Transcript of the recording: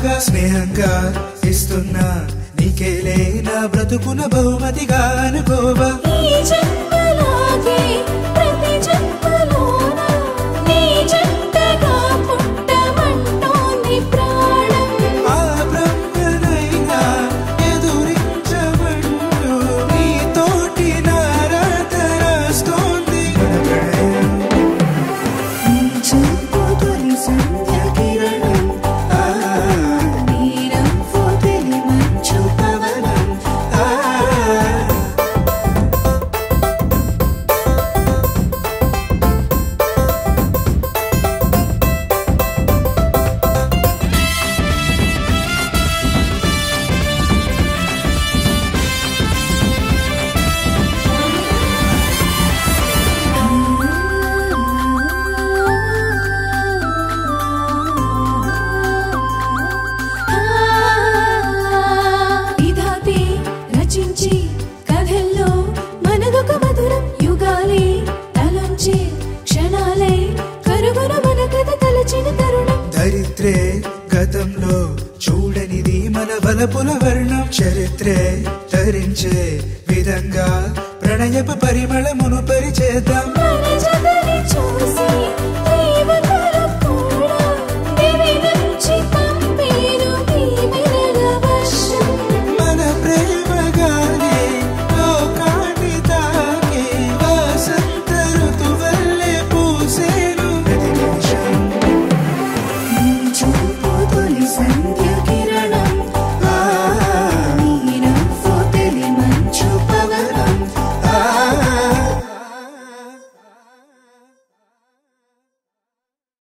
ప్రేమగా స్నేహంగా ఇస్తున్నా నీకేలే నా బ్రతుకున బహుమతిగా అనుకోవా ఈ జన్మలాగే ప్రతి జన్మలోన నీ జంటగా పుట్టమంటోంది ప్రాణం ఆ బ్రహ్మనైనా ఎదురించమంటూ నీతోటి నారాత రాస్తోంది మన ప్రణయం నీ చూపు తొలి సంధ్య కిరణం ఆ, నీ నవ్వు తెలి మంచు పవనం ఆ విధాతే రచించి కథల్లో మనదొక మధురం యుగాలే తలంచే క్షణాలే కరుగున మన కథ తలచిన తరుణం దరిద్రే గతంలో చూడనిది మన బలపుల వర్ణం చరిత్రే ధరించే విధంగా ప్రణయపు పరిమళమును పరిచేద్దాం మన జతని చూసి ప్రేమ